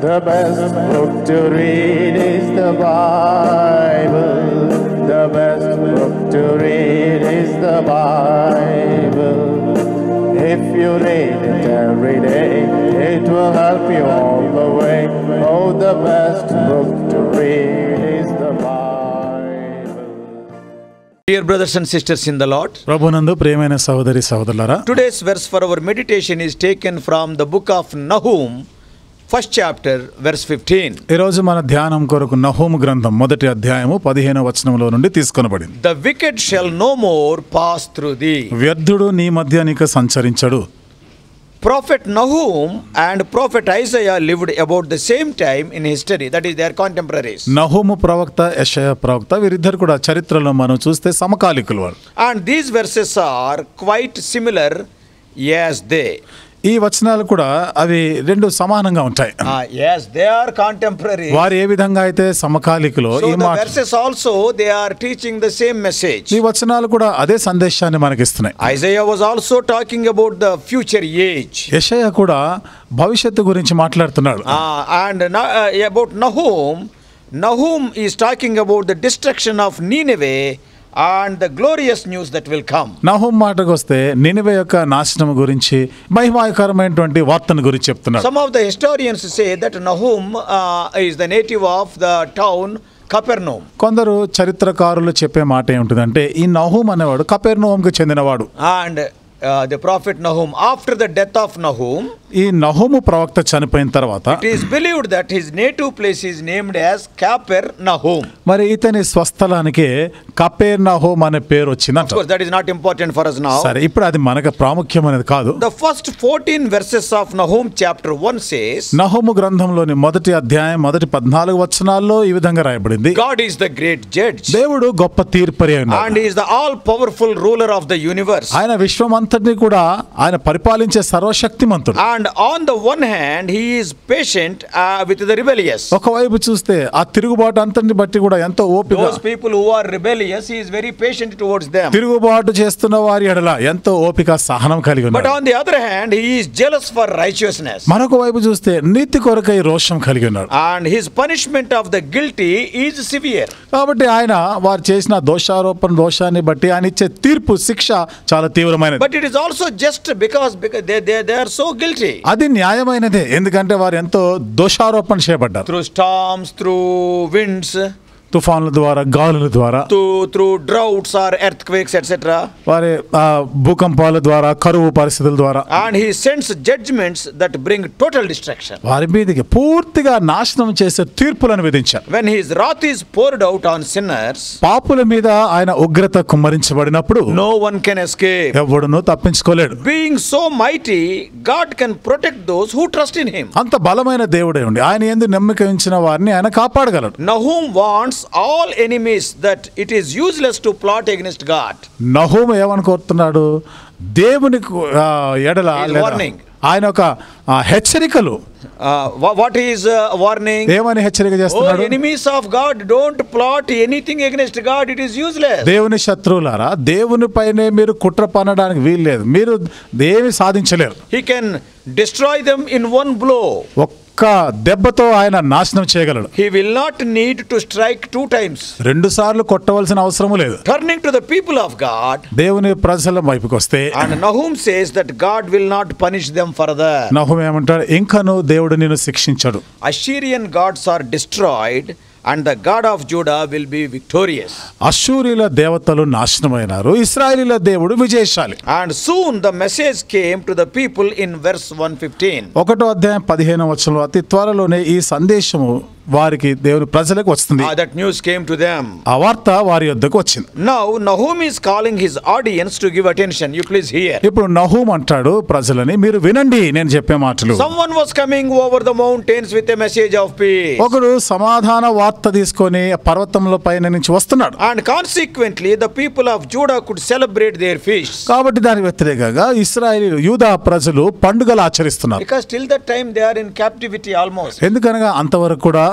The best book to read is the Bible. The best book to read is the Bible. If you read it every day, it will help you all the way. Oh, the best book to read is the Bible. Dear brothers and sisters in the Lord, ప్రభునందు ప్రియమైన సహోదరి సహోదరులారా today's verse for our meditation is taken from the book of Nahum, first chapter, verse 15. ఈరోజు మన ధ్యానం కొరకు నహోము గ్రంథం మొదటి అధ్యాయము పదిహేను వచనంలో నుండి తీసుకొనబడింది The wicked shall no more pass through thee. వ్యర్థుడు నీ మధ్య నీకు సంచరించడు Prophet Nahum and Prophet Isaiah lived about the same time in history, that is, they are contemporaries. నహోము ప్రవక్త యెషయా ప్రవక్త వీరిద్దరు కూడా చరిత్రలో మనం చూస్తే సమకాలికులు వారు And these verses are quite similar as they. ఈ వచనాలు కూడా అవి రెండు సమానంగా ఉంటాయి Ah, yes, they are contemporary. వారు ఏ విధంగా అయితే సమకాలికులో So ఈ the మాట verses also, they are teaching the same message. ఈ వచనాలు కూడా అదే సందేశాన్ని మనకిస్తున్నాయి Isaiah was also talking about the future age. యెషయా కూడా భవిష్యత్తు గురించి మాట్లాడుతున్నాడు Uh, and Na- uh, about Nahum, Nahum is talking about the destruction of Nineveh and the glorious news that will come. నహోం మాటకు వస్తే నినివే యొక్క నాశనం గురించి మహిమాయకరమైనటువంటి వార్తను గురించి చెప్తున్నాడు Some of the historians say that Nahum uh, is the native of the town Capernaum. కొందరు చరిత్రకారులు చెప్పే మాట ఏమిటిదంటే ఈ నహూం అనేవాడు కపెర్నోంకు చెందినవాడు And uh, the prophet Nahum, after the death of Nahum, ఈ నహూము ప్రవక్త చనిపోయిన తర్వాత it is believed that his native place is named as Capernaum. మరి ఇతని స్వస్థలానికి కపేర్ నహోం అనే పేరు Of వచ్చిందంట course, that is not important for us now. సరే ఇప్పుడు అది మనకు ప్రాముఖ్యమైనది కాదు The first 14 verses of Nahum chapter 1 says, నహోము గ్రంథంలోని మొదటి అధ్యాయం మొదటి పద్నాలుగు వచనాల్లో ఈ విధంగా రాయబడింది God is the great judge దేవుడు గొప్ప తీర్పరి అయినాడు and he is the all powerful ruler of the universe. ఆయన విశ్వం అంతటిని కూడా ఆయన పరిపాలించే సర్వశక్తిమంతుడు And on the one hand, he is patient uh, with the rebellious. ఒకవైపు చూస్తే ఆ తిరుగుబాటు అంతటిని బట్టి కూడా ఎంతో ఓపిక Those people who are rebellious, he is very patient towards them. తిరుగుబాటు చేస్తున్న వారి ఎడల ఎంతో ఓపిక సహనం కలిగి But ఉన్నాడు on the other hand, he is jealous for righteousness. మరొక వైపు చూస్తే నీతి కొరకై రోషం కలిగి ఉన్నాడు And his punishment of the guilty is severe. కాబట్టి ఆయన వారు చేసిన దోషారోపణ దోషాన్ని బట్టి ఆయన ఇచ్చే తీర్పు శిక్ష చాలా తీవ్రమైనది But it is also just because, because they, they, they are so guilty. అది న్యాయమైనదే ఎందుకంటే వారు ఎంతో దోషారోపణ చేయబడ్డారు Through storms, through winds, తుఫాన్ల ద్వారా గాలుల ద్వారా through, through droughts or earthquakes, etc. వారి ఆ, భూకంపాల ద్వారా కరువు పరిస్థితుల ద్వారా And he sends judgments that bring total destruction. వారి మీదకి పూర్తిగా నాశనం చేసే తీర్పులను విధించారు When his wrath is poured out on sinners, పాపుల మీద ఆయన ఉగ్రత కుమ్మరించబడినప్పుడు no one can escape. ఎవడునూ తప్పించుకోలేడు Being so mighty, God can protect those who trust in him. అంత బలమైన దేవుడే ఉండి ఆయన ఎందు నమ్మిక ఉంచిన వారిని ఆయన కాపాడగలడు Nahum warns all enemies that it is useless to plot against God. నహూము ఏమనుకుంటున్నాడు దేవుని ఎడల He is లేదా warning. ఆయన ఒక ఆ, హెచ్చరికలు Uh, wha- what is uh, warning? ఏమని హెచ్చరిక Oh, చేస్తున్నాడు enemies of God, don't plot anything against God, it is useless. దేవుని శత్రువులారా దేవుని పైనే మీరు కుట్ర పనడానికి వీల్లేదు మీరు దేమి సాధించలేరు He can destroy them in one blow. ఒక్క దెబ్బతో ఆయన నాశనం చేయగలడు He will not need to strike two times. రెండు సార్లు కొట్టవలసిన అవసరం లేదు Turning to the people of God, దేవుని ప్రజల వైపుకి వస్తే and Nahum says that God will not punish them further. నహుం ఏమంటాడు ఇంకను దేవుడు నిన్ను శిక్షించడు Assyrian gods are destroyed, and the God of Judah will be victorious. అశూరిల దేవతలు నాశనమైనారు ఇస్రాయేలీల దేవుడు విజయశాలి And soon the message came to the people in verse 115. ఒకటో అధ్యాయం పదిహేను వచనంలో అతి త్వరలోనే ఈ సందేశము వారికి దేవుని ప్రజలకు వస్తుంది Ah, that news came to them. ఆ వార్త వారి యొద్దకు వచ్చింది Now Nahum is calling his audience to give attention. You please hear. ఇప్పుడు నహూం అంటాడు ప్రజలని మీరు వినండి నేను చెప్పే మాటలు Someone was coming over the mountains with a message of peace. ఒకడు సమాధాన వార్త తీసుకొని పర్వతముల పైన నుంచి వస్తున్నాడు And consequently, the people of Judah could celebrate their feasts. కాబట్టి దానికి వ్యతిరేకంగా ఇస్రాయేల్ యూదా ప్రజలు పండుగలు ఆచరిస్తున్నారు Because till that time they are in captivity almost. ఎందుకనగా అంతవరకు కూడా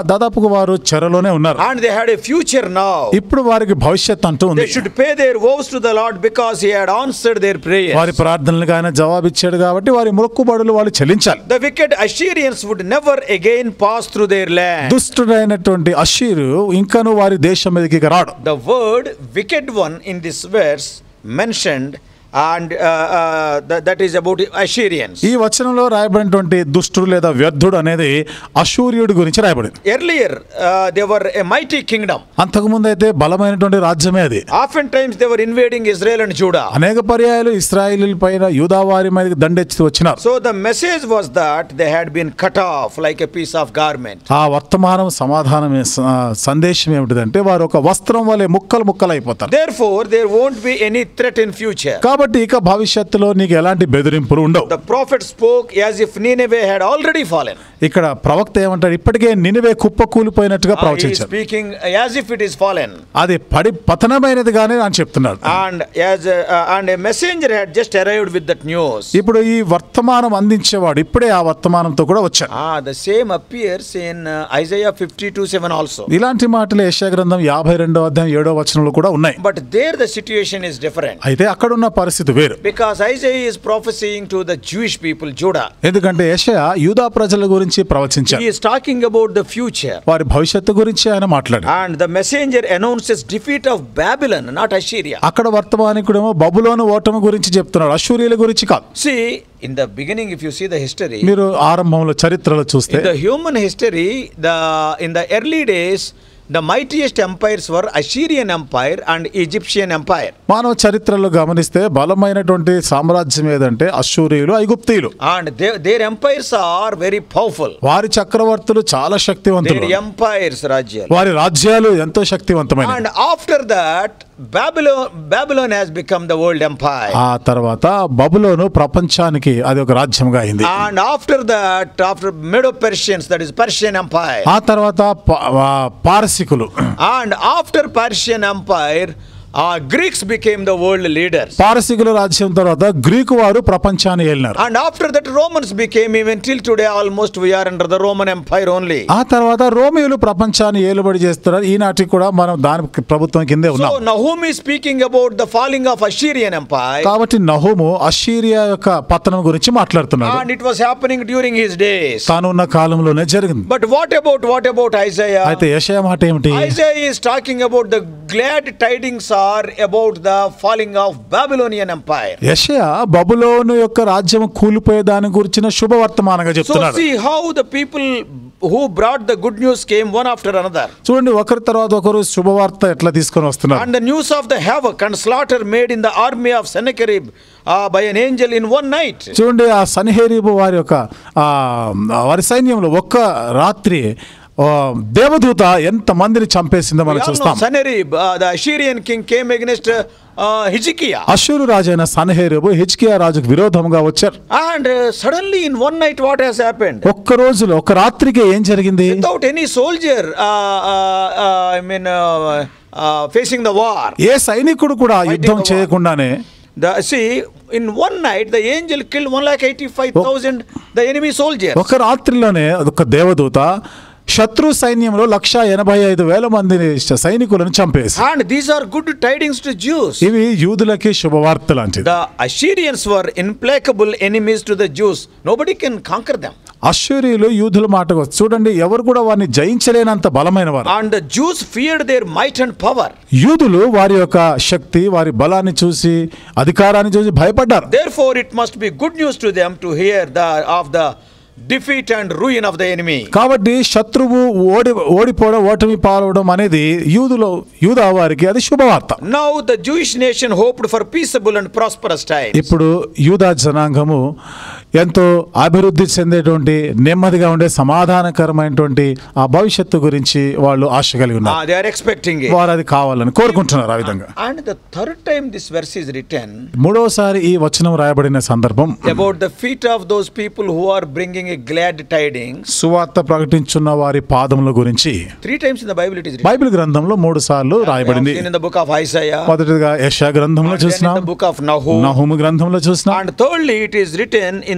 దాదాపుగా వారు చెరలోనే ఉన్నారు and they had a future now. ఇప్పుడు వారికి భవిష్యత్ అంటూ ఉంది They should pay their vows to the Lord because He had answered their prayers. వారి ప్రార్థనలకు ఆయన జవాబిచ్చాడు కాబట్టి వారి మొక్కుబడులు వాళ్ళు చెల్లించాలి The wicked Assyrians would never again pass through their land. దుష్టుడైనటువంటి అషీరు ఇంకను వారి దేశం మీదకి ఇక రాడు The word wicked one in this verse mentioned, and uh, uh, that, that is about Assyrians. ఈ వచనంలో రాయబడినటువంటి దుష్టుడు లేదా వ్యర్థుడు అనేది అశూర్యుడి గురించి రాయబడింది Earlier, uh, they were a mighty kingdom. అంతకుముందు అయితే బలమైనటువంటి రాజ్యమే అది Oftentimes, they were invading Israel and Judah. అనేక పర్యాయాలు ఇస్రాయిల్ పైన యూదావారి మీదకి దండెత్తి వచ్చినారు So the message was that they had been cut off like a piece of garment. ఆ వర్తమానం సమాధానం ఏ- స- సందేశం ఏమిటిదంటే వారు ఒక వస్త్రం వలె ముక్కలు ముక్కలు అయిపోతారు Therefore, there won't be any threat in future. కాబట్టి ఇక భవిష్యత్తులో నీకు ఎలాంటి బెదిరింపులు ఉండవు The prophet spoke as if Nineveh had already fallen. ఇక్కడ ప్రవక్త ఏమంటాడు ఇప్పటికే నినివే కుప్ప కూలిపోయినట్టుగా Uh, he is ప్రవచించాడు speaking as if it is fallen. అది పడి పతనమైనదిగానే అని చెప్తున్నాడు And as a, uh, and a messenger had just arrived with that news. ఇప్పుడు ఈ వర్తమానం అందించేవాడు ఇప్పుడే ఆ వర్తమానంతో కూడా వచ్చాడు Ah, the same appears in uh, Isaiah 52 7 also. ఇలాంటి మాటలు యెషయా గ్రంథం యాభై రెండో అధ్యాయం ఏడో వచనంలో కూడా ఉన్నాయి But there the situation is different. అయితే అక్కడ ఉన్న పరిస్థితి వేరు Because Isaiah is prophesying to the Jewish people, Judah. ఎందుకంటే యెషయా యూదా ప్రజల గురించి ప్రవచించాడు He is talking about the future. వారి భవిష్యత్తు గురించి ఆయన మాట్లాడాడు And the messenger announces defeat of Babylon, not Assyria. అక్కడ వర్తమానికుడేమో బబులోను ఓటమి గురించి చెప్తున్నాడు అశూరియుల గురించి కాదు See, in the beginning, if you see the history, మీరు ఆరంభంలో చరిత్రలో చూస్తే in the human history, the in the early days, the mightiest empires were Assyrian Empire and Egyptian Empire. మానవ చరిత్రలో గమనిస్తే బలమైనటువంటి సామ్రాజ్యం ఏదంటే అశూరియులు ఐగుప్తీయులు And they, their empires are very powerful. వారి చక్రవర్తులు చాలా శక్తివంతులు Their empires, Rajya. వారి రాజ్యాలు ఎంతో శక్తివంతమైన And after that, Babylon, Babylon has become the world empire. ఆ తర్వాత బబులోను ప్రపంచానికి అది ఒక రాజ్యంగా అయింది And after that, after Medo-Persians, that is Persian Empire. ఆ తర్వాత ప- ఆ పారసికులు And after Persian Empire, uh, Greeks became the world leaders. పారసికుల రాజ్యం తర్వాత గ్రీకు వారు ప్రపంచాన్ని ఏలినారు And after that, Romans became, even till today, almost we are under the Roman Empire only. ఆ తర్వాత రోమియోలు ప్రపంచాన్ని ఏలుబడి చేస్తున్నారు ఈనాటికి కూడా మనం దాని ప్రభుత్వం కిందే ఉన్నాం So Nahum is speaking about the falling of Assyrian Empire. కాబట్టి నహుము అషీరియా యొక్క పతనం గురించి మాట్లాడుతున్నాడు And it was happening during his days. తాను ఉన్న కాలంలోనే జరిగింది But what about what about Isaiah? అయితే యెషయా మాట ఏమిటి Isaiah is talking about the glad tidings are about the falling of Babylonian Empire. యెషయా బబులోను యొక్క రాజ్యం కూలిపోయే దాని గురించిన శుభవర్తమానంగా So చెప్తున్నాడు see how the people who brought the good news came one after another. చూడండి ఒకరి తర్వాత ఒకరు శుభవార్త ఎట్లా తీసుకొని వస్తున్నారు And the news of the havoc and slaughter made in the army of Sennacherib uh, by an angel in one night. చూడండి ఆ సన్హేరీబు వారి యొక్క ఆ, వారి సైన్యంలో ఒక్క రాత్రి ఆ, దేవదూత ఎంత మందిని చంపేసిందో We మనం all know చూస్తాం Sennacherib, uh, the Assyrian king came against uh, uh, Hezekiah. అశూరు రాజైన సన్హేరీబు హిజ్కియా రాజుకు విరోధంగా వచ్చారు And uh, suddenly in one night what has happened? ఒక్క రోజులో ఒక రాత్రికి ఏం జరిగింది Without any soldier, uh, uh, uh, I mean, uh, uh, facing the war. ఏ సైనికుడు కూడా యుద్ధం the war. చేయకుండానే The, see, in one night, the angel killed 1,85,000 the enemy soldiers. ఒక రాత్రిలోనే ఒక దేవదూత శత్రు సైన్యంలో లక్ష ఎనభై ఐదు వేల మందిని సైనికులను చంపేసి And these are good tidings to Jews. ఇవి యూదులకి శుభవార్త లాంటిది The Assyrians were implacable enemies to the Jews. Nobody can conquer them. అశ్వరీయులు యూదుల మాటకు చూడండి ఎవరు కూడా వారిని జయించలేనంత బలమైన వారు And the Jews feared their might and power. యూదులు వారి యొక్క శక్తి వారి బలాన్ని చూసి అధికారాన్ని చూసి భయపడ్డారు Therefore, it must be good news to them to hear the of the defeat and ruin of the enemy. కాబట్టి శత్రువు ఓడి ఓడిపోవడం ఓటమి పాలవడం అనేది యూదులో యూదా వారికి అది శుభవార్త Now the Jewish nation hoped for peaceable and prosperous times. ఇప్పుడు యూదా జనాంగము ఎంతో అభివృద్ధి చెందేటువంటి నెమ్మదిగా ఉండే సమాధానకరమైనటువంటి ఆ భవిష్యత్తు గురించి వాళ్ళు ఆశ కలిగి ఉన్నారు Ah, they are expecting it. వారు అది కావాలని కోరుకుంటున్నారు ఆ విధంగా And the third time this verse is written మూడోసారి ఈ వచనం రాయబడిన సందర్భం about the feet of those people who are bringing a glad tidings. సువార్త ప్రకటించున్న వారి పాదముల గురించి Three times in the Bible it is written. Bible గ్రంథంలో మూడు సార్లు We have రాయబడింది seen in the book of Isaiah, మొదటిగా యశా గ్రంథంలో and then in చూసినాం the book of Nahum, నహుము గ్రంథంలో చూసినాం and thirdly it is written in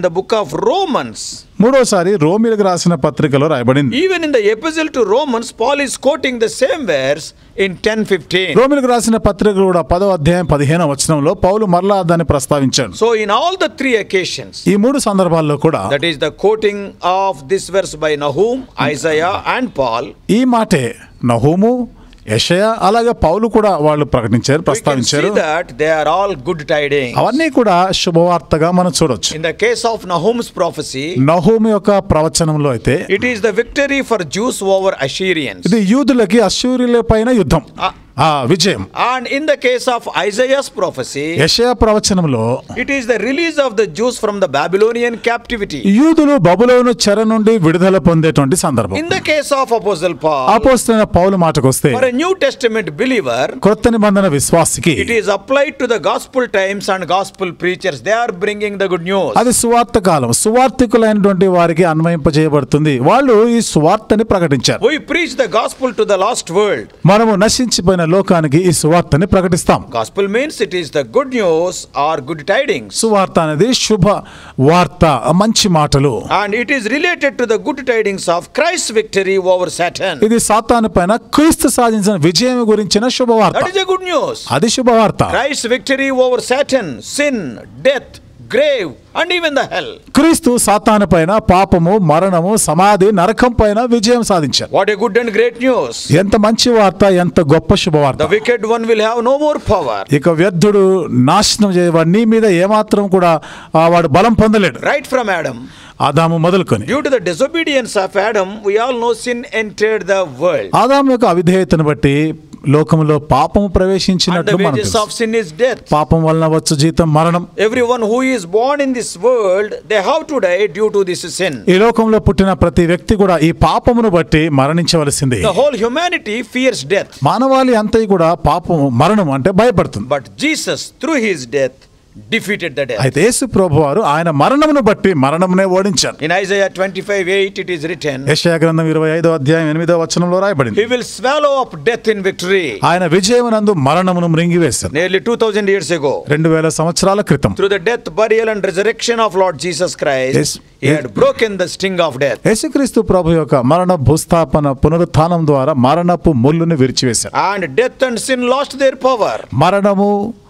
the book of Romans. మూడోసారి రోమిలకు రాసిన పత్రికలో రాయబడింది Even in the epistle to Romans, Paul is quoting the same verse in 10:15. రోమిలకు రాసిన పత్రిక కూడా పదో అధ్యాయం పదిహేను వచనంలో పౌలు మరలా దాన్ని ప్రస్తావించాడు So in all the three occasions, ఈ మూడు సందర్భాల్లో కూడా that is the quoting of this verse by Nahum, Isaiah, and Paul, ఈ మాటే నహూము యెషయా అలాగే పౌలు కూడా వాళ్ళు ప్రకటించారు we can see ప్రస్తావించారు that they are all good tidings. అవన్నీ కూడా శుభవార్తగా మనం చూడొచ్చు In the case of Nahum's prophecy, నహూము యొక్క ప్రవచనంలో అయితే it is the victory for Jews over Assyrians. ఇది యూదులకి అశూరుల పైన యుద్ధం ఆ. ఆ విజయం And in the case of Isaiah's prophecy, యెషయా ప్రవచనంలో it is the release of the Jews from the Babylonian captivity. యూదులు బబులోను చెర నుండి విడుదల పొందేటువంటి సందర్భం In the case of Apostle Paul, అపోస్తైన పౌలు మాటకొస్తే for a New Testament believer, క్రొత్త నిబంధన విశ్వాసికి it is applied to the gospel times and gospel preachers. They are bringing the good news. అది సువార్త కాలం సువార్థికులైనటువంటి వారికి అన్వయింపజేయబడుతుంది వాళ్ళు ఈ సువార్తని ప్రకటించారు We preach the gospel to the lost world. మనము నశించిపోయిన లోకానికి ఈ సువార్తని ప్రకటిస్తాం Gospel means it is the good news or good tidings. సువార్త అనేది శుభ వార్త మంచి మాటలు And it is related to the good tidings of Christ's victory over Satan. ఇది సాతాను పైన క్రీస్తు సాధించిన విజయం గురించిన శుభవార్త That is a good news. అది శుభవార్త Christ's victory over Satan, sin, death, grave, and even the hell. క్రీస్తు సాతాను పైన పాపము మరణము సమాధి నరకం పైన విజయం సాధించారు What a good and great news. ఎంత మంచి వార్త ఎంత గొప్ప శుభవార్త The wicked one will have no more power. ఇక వ్యర్థుడు నాశనం చేయవాడు నీ మీద ఏమాత్రం కూడా ఆ, వాడు బలం పొందలేడు Right from Adam. ఆదాము మొదలుకొని Due to the disobedience of Adam, we all know sin entered the world. ఆదాము యొక్క అవిధేయతను బట్టి లోకంలో పాపము And the ప్రవేశించినట్లు మనకు wages తెలుసు. of sin is death. పాపం వలన వచ్చు జీతం మరణం Everyone who is born in this world, they have to die due to this sin. ఈ లోకంలో పుట్టిన ప్రతి వ్యక్తి కూడా ఈ పాపమును బట్టి మరణించవలసింది The whole humanity fears death. మానవాళి అంతయి కూడా పాపము మరణం అంటే భయపడుతుంది But Jesus, through his death, defeated the death. అయితే యేసు ప్రభు వారు ఆయన మరణమును బట్టి మరణమునే ఓడించారు In Isaiah 25 8, it is written, యెషయా గ్రంథం ఇరవై ఐదో అధ్యాయం ఎనిమిదో వచనంలో రాయబడింది He will swallow up death in victory. ఆయన విజయమునందు మరణమును మృంగివేశారు Nearly 2000 years ago, రెండు వేల సంవత్సరాల క్రితం through the death, burial, and resurrection of Lord Jesus Christ, Yes. He had broken the sting of death. యేసుక్రీస్తు ప్రభు యొక్క మరణ భూస్థాపన పునరుత్థానం ద్వారా మరణపు ముళ్ళును విరిచివేశారు And death and sin lost their power. మరణము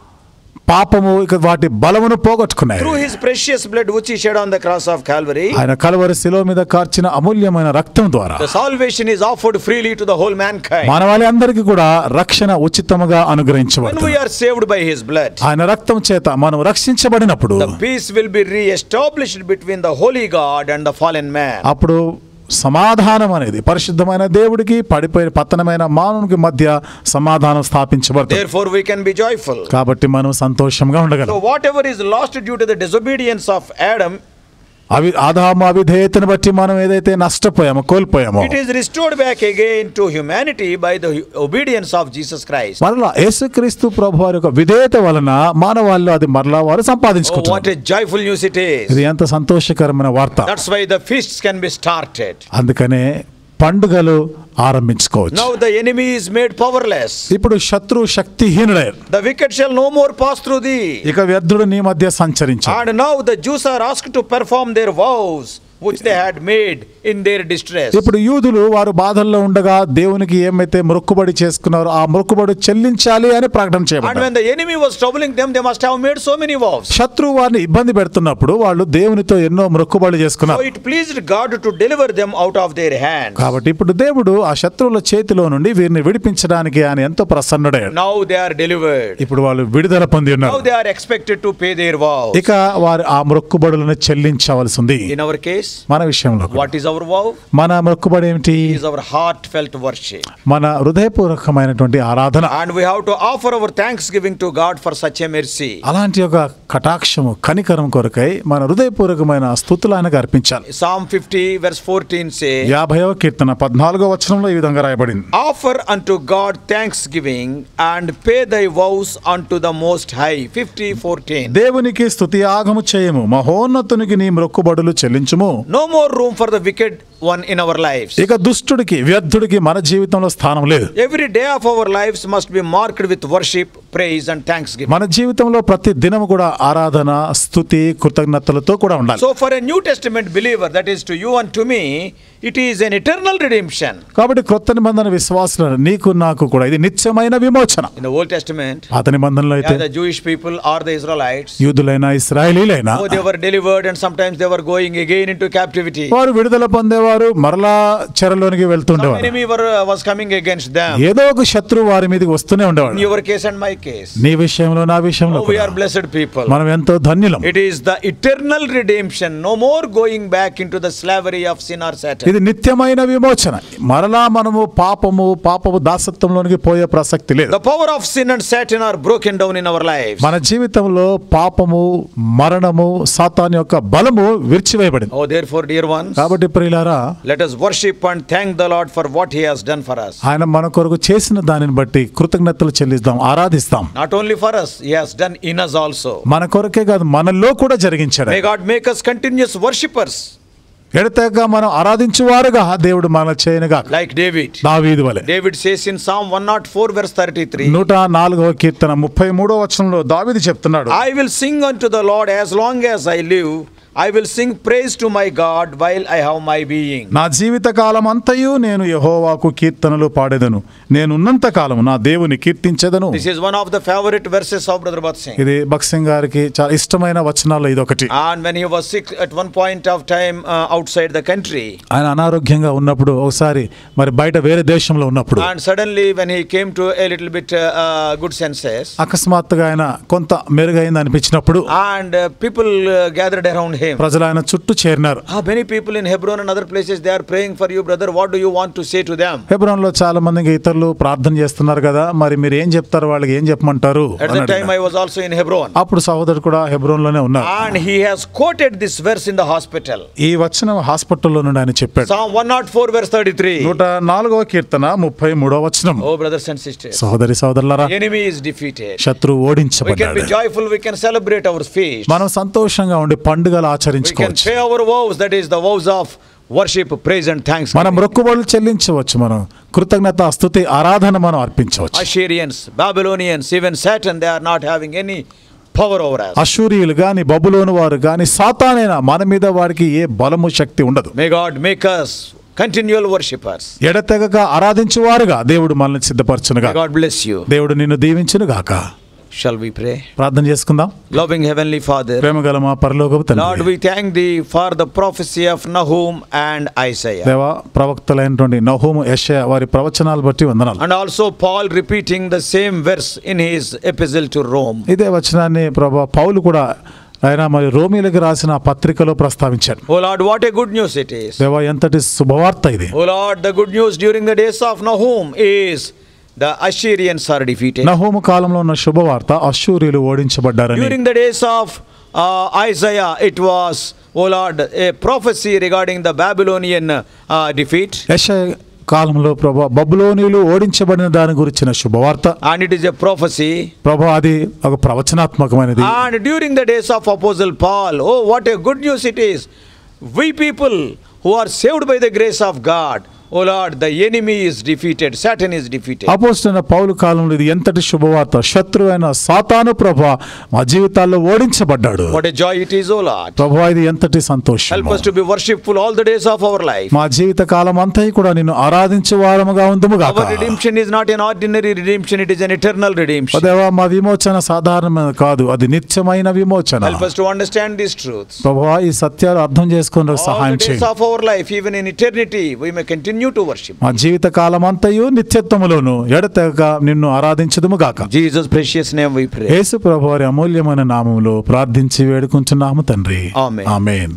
పాపము ఇక వాటి బలమును పోగొట్టుకున్నాయి Through His precious blood, which He shed on the cross of Calvary, ఆయన కలవరి శిలో మీద కార్చిన అమూల్యమైన రక్తం ద్వారా the salvation is offered freely to the whole mankind. మానవాళి అందరికీ కూడా రక్షణ ఉచితముగా When we అనుగ్రహించబడుతుంది are saved by His blood, ఆయన రక్తం చేత మనం రక్షించబడినప్పుడు the peace will be re-established between the holy God and the fallen man. అప్పుడు సమాధానం అనేది పరిశుద్ధమైన దేవుడికి పడిపోయిన పతనమైన మానవునికి మధ్య సమాధానం స్థాపించబడుతుంది Therefore, we can be joyful. కాబట్టి మనం సంతోషంగా So, ఉండగలం whatever is lost due to the disobedience of Adam, అవి ఆదాము అవిధేయతను బట్టి మనం ఏదైతే నష్టపోయామో కోల్పోయామో it is restored back again to humanity by the obedience of Jesus Christ. మరలా యేసుక్రీస్తు ప్రభు వారి యొక్క విధేయత వలన మానవాళ్ళు అది మరలా వారు Oh, what సంపాదించుకుంటారు a joyful news it is. ఇది ఎంత సంతోషకరమైన వార్త That's why the feasts can be started. అందుకనే పండుగలు ఆరంభించుకోవచ్చు Now the enemy is made powerless. ఇప్పుడు శత్రు శక్తిహీనుడయ్యారు The wicked shall no more pass through thee. ఇక వ్యర్థుడు నీ మధ్య సంచరించాడు And now the Jews are asked to perform their vows which they had made in their distress. ఇప్పుడు యూదులు వారు బాధల్లో ఉండగా దేవునికి ఏమైతే మొక్కుబడి చేసుకున్నారో ఆ మొక్కుబడి చెల్లించాలి అని ప్రకటన And చేయబడ్డారు when the enemy was troubling them, they must have made so many vows. శత్రువు వారిని ఇబ్బంది పెడుతున్నప్పుడు వాళ్ళు దేవునితో ఎన్నో మొక్కుబడి So చేసుకున్నారు it pleased God to deliver them out of their hands. కాబట్టి ఇప్పుడు దేవుడు ఆ శత్రువుల చేతిలో నుండి వీరిని విడిపించడానికి ఆయన ఎంతో ప్రసన్నుడయ్యాడు Now they are delivered. ఇప్పుడు వాళ్ళు విడుదల పొంది Now ఉన్నారు they are expected to pay their vows. ఇక వారు ఆ మొక్కుబడులను చెల్లించవలసి ఉంది In our case, మన విషయంలో కూడా. what is our vow? మన మొక్కుబడి ఏమిటి It is our heartfelt worship. మన హృదయపూర్వకమైనటువంటి ఆరాధన And we have to offer our thanksgiving to God for such a mercy. అలాంటి ఒక కటాక్షము కనికరం కొరకై మన హృదయపూర్వకమైన స్థుతులు ఆయనకు అర్పించాలి Psalm 50, verse 14 says, యాభైవ కీర్తన పద్నాలుగో వచనంలో ఈ విధంగా రాయబడింది Offer unto God thanksgiving and pay thy vows unto the Most High. 50, 14. దేవునికి స్థుతి ఆగము చేయము మహోన్నతునికి నీ మొక్కుబడులు చెల్లించుము No more room for the wicked one in our lives. ఇక దుష్టుడికి వ్యర్థుడికి మన జీవితంలో స్థానం లేదు Every day of our lives must be marked with worship, praise and thanksgiving. మన జీవితంలో ప్రతి దినము కూడా ఆరాధన స్థుతి కృతజ్ఞతలతో కూడా ఉండాలి So, for a New Testament believer, that is to you and to me, it is an eternal redemption. కాబట్టి క్రొత్త నిబంధన విశ్వాసులు నీకు నాకు కూడా ఇది నిత్యమైన విమోచన In the Old Testament, పాత నిబంధనలో అయితే yeah, the Jewish people or the Israelites, యూదులైనా ఇస్రాయలీలైనా oh, they were delivered and sometimes they were going again into captivity. వారు విడుదల పొందేవారు మరలా చెరలోనికి Some వెళ్తుండేవారు enemy were, uh, was coming against them. ఏదో ఒక శత్రువు వారి మీదకి వస్తూనే In ఉండేవాడు your case and my case. నీ విషయంలో నా విషయంలో Oh, we కూడా. are blessed people. మనం ఎంతో ధన్యులం It is the eternal redemption. No more going back into the slavery of sin or Satan. ఇది నిత్యమైన విమోచన మరలా మనము పాపము పాపము దాసత్వంలోనికి పోయే ప్రసక్తి లేదు The power of sin and Satan are broken down in our lives. మన జీవితంలో పాపము మరణము సాతాన్ యొక్క బలము విరిచివేయబడింది Oh, therefore, dear ones, కాబట్టి ప్రియులారా let us worship and thank the Lord for what He has done for us. ఆయన మన కొరకు చేసిన దానిని బట్టి కృతజ్ఞతలు చెల్లిస్తాం ఆరాధిస్తాం Not only for us, He has done in us also. మన కొరకే కాదు మనలో కూడా జరిగించాడు May God make us continuous worshippers ఎడతెగ మనం ఆరాధించువారుగా దేవుడు మన చేయనుగా like David. దావీదు వలె David says in Psalm 104, verse 33, నూట నాలుగవ కీర్తన ముప్పై మూడో వచనంలో దావీదు చెప్తున్నాడు I will sing unto the Lord as long as I live. I will sing praise to my God while I have my being. నా జీవిత కాలం అంతయు నేను యహోవాకు కీర్తనలు పాడేదను నేను ఉన్నంత కాలం నా దేవుని కీర్తించేదను This is one of the favorite verses of Brother Bhat Singh. ఇది భక్సింగ్ గారికి చాలా ఇష్టమైన వచనాల్లో ఇదొకటి And when he was sick at one point of time uh, outside the country, ఆయన అనారోగ్యంగా ఉన్నప్పుడు ఒకసారి మరి బయట వేరే దేశంలో ఉన్నప్పుడు and suddenly when he came to a little bit uh, uh, good senses, అకస్మాత్తుగా ఆయన కొంత మెరుగైంది అనిపించినప్పుడు and uh, people uh, gathered around him. ప్రజలు ఆయన చుట్టూ చేరినారు Ah, many people in Hebron and other places they are praying for you, brother. What do you want to say to them? హెబ్రోన్లో చాలా మందికి ఇతరులు ప్రార్థన చేస్తున్నారు కదా మరి మీరు ఏం చెప్తారు వాళ్ళకి ఏం చెప్పమంటారు At అని that time, అడిగారు. I was also in Hebron, అప్పుడు సహోదరుడు కూడా హెబ్రోన్లోనే ఉన్నారు and he has quoted this verse in the hospital. ఈ వచనం హాస్పిటల్లో నుండి ఆయన చెప్పాడు Psalm 104, verse 33. నూట నాలుగవ కీర్తన ముప్పై మూడవ వచనం Oh, brothers and sisters, సహోదరి సహోదరులారా enemy is defeated. శత్రువు We can ఓడించబడ్డాడు be joyful, we can celebrate our feast. మనం సంతోషంగా ఉండి పండుగలు We can ఆచరించుకోవచ్చు pay our vows, that is the vows of worship, praise, and మనం thanksgiving. మొక్కుబడులు చెల్లించవచ్చు మనం కృతజ్ఞత స్తుతి ఆరాధన మనం అర్పించవచ్చు Assyrians, Babylonians, even Satan, they are not having any power over us. అశూరియులు గాని బబులోను వారు గాని సాతానైనా మన మీద వాడికి ఏ బలము శక్తి ఉండదు May God make us continual worshippers. ఎడతెగక ఆరాధించువారుగా దేవుడు మనల్ని సిద్ధపరచునుగా May God bless you. దేవుడు నిన్ను దీవించును గాక Shall we pray? ప్రార్థన చేసుకుందాం Loving Heavenly Father, ప్రేమగల మా పరలోకపు Lord, తండ్రి we thank Thee for the prophecy of Nahum and Isaiah. దేవ ప్రవక్తలైనటువంటి నహూము యెషయా వారి ప్రవచనాలు బట్టి వందనాలు And also Paul repeating the same verse in his epistle to Rome. ఇదే వచనాన్ని ప్రభా పౌలు కూడా ఆయన మరి రోమిలకు రాసిన ఆ పత్రికలో ప్రస్తావించాడు Oh Lord, what a good news it is. దేవ ఎంతటి శుభవార్త ఇది Oh Lord, the good news during the days of Nahum is the Assyrians are defeated. నహూము కాలంలో ఉన్న శుభవార్త అశ్షూరియులు ఓడించబడ్డారని During the days of uh, Isaiah, it was, oh Lord, a prophecy regarding the Babylonian uh, defeat. యెషయా కాలంలో ప్రభా బబులోనీలు ఓడించబడిన దాని గురించిన శుభవార్త And it is a prophecy. ప్రభా అది ఒక ప్రవచనాత్మకమైనది And during the days of Apostle Paul, oh, what a good news it is. We people who are saved by the grace of God, oh Lord, the enemy is defeated, Satan is defeated. అపోస్తున్న పౌలు కాలంలో ఇది ఎంతటి శుభవార్త శత్రువైన సాతాను ప్రభా మా జీవితాల్లో ఓడించబడ్డాడు What a joy it is, oh Lord. ప్రభా ఇది ఎంతటి సంతోషం Help us to be worshipful all the days of our life. మా జీవిత కాలం అంతా కూడా నిన్ను ఆరాధించే వారముగా ఉందుము గాక Our redemption is not an ordinary redemption, it is an eternal redemption. దేవా మా విమోచన సాధారణమైన కాదు అది నిత్యమైన విమోచన Help us to understand these truths. ప్రభా ఈ సత్యాలు అర్థం చేసుకుని All సహాయం the days చేయండి of our life, even in eternity, we may continue to worship. మా జీవిత కాలం అంతయు నిత్యత్వములోను ఎడతెగక నిన్ను ఆరాధించదుము గాక Jesus' precious name we pray. యేసు ప్రభు వారి అమూల్యమైన నామములో ప్రార్థించి వేడుకుంటున్నాము తండ్రి Amen. Amen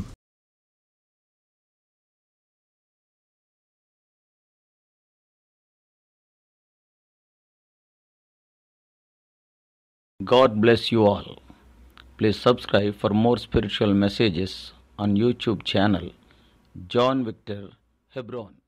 God bless you all. Please subscribe for more spiritual messages on YouTube channel John Victor Hebron.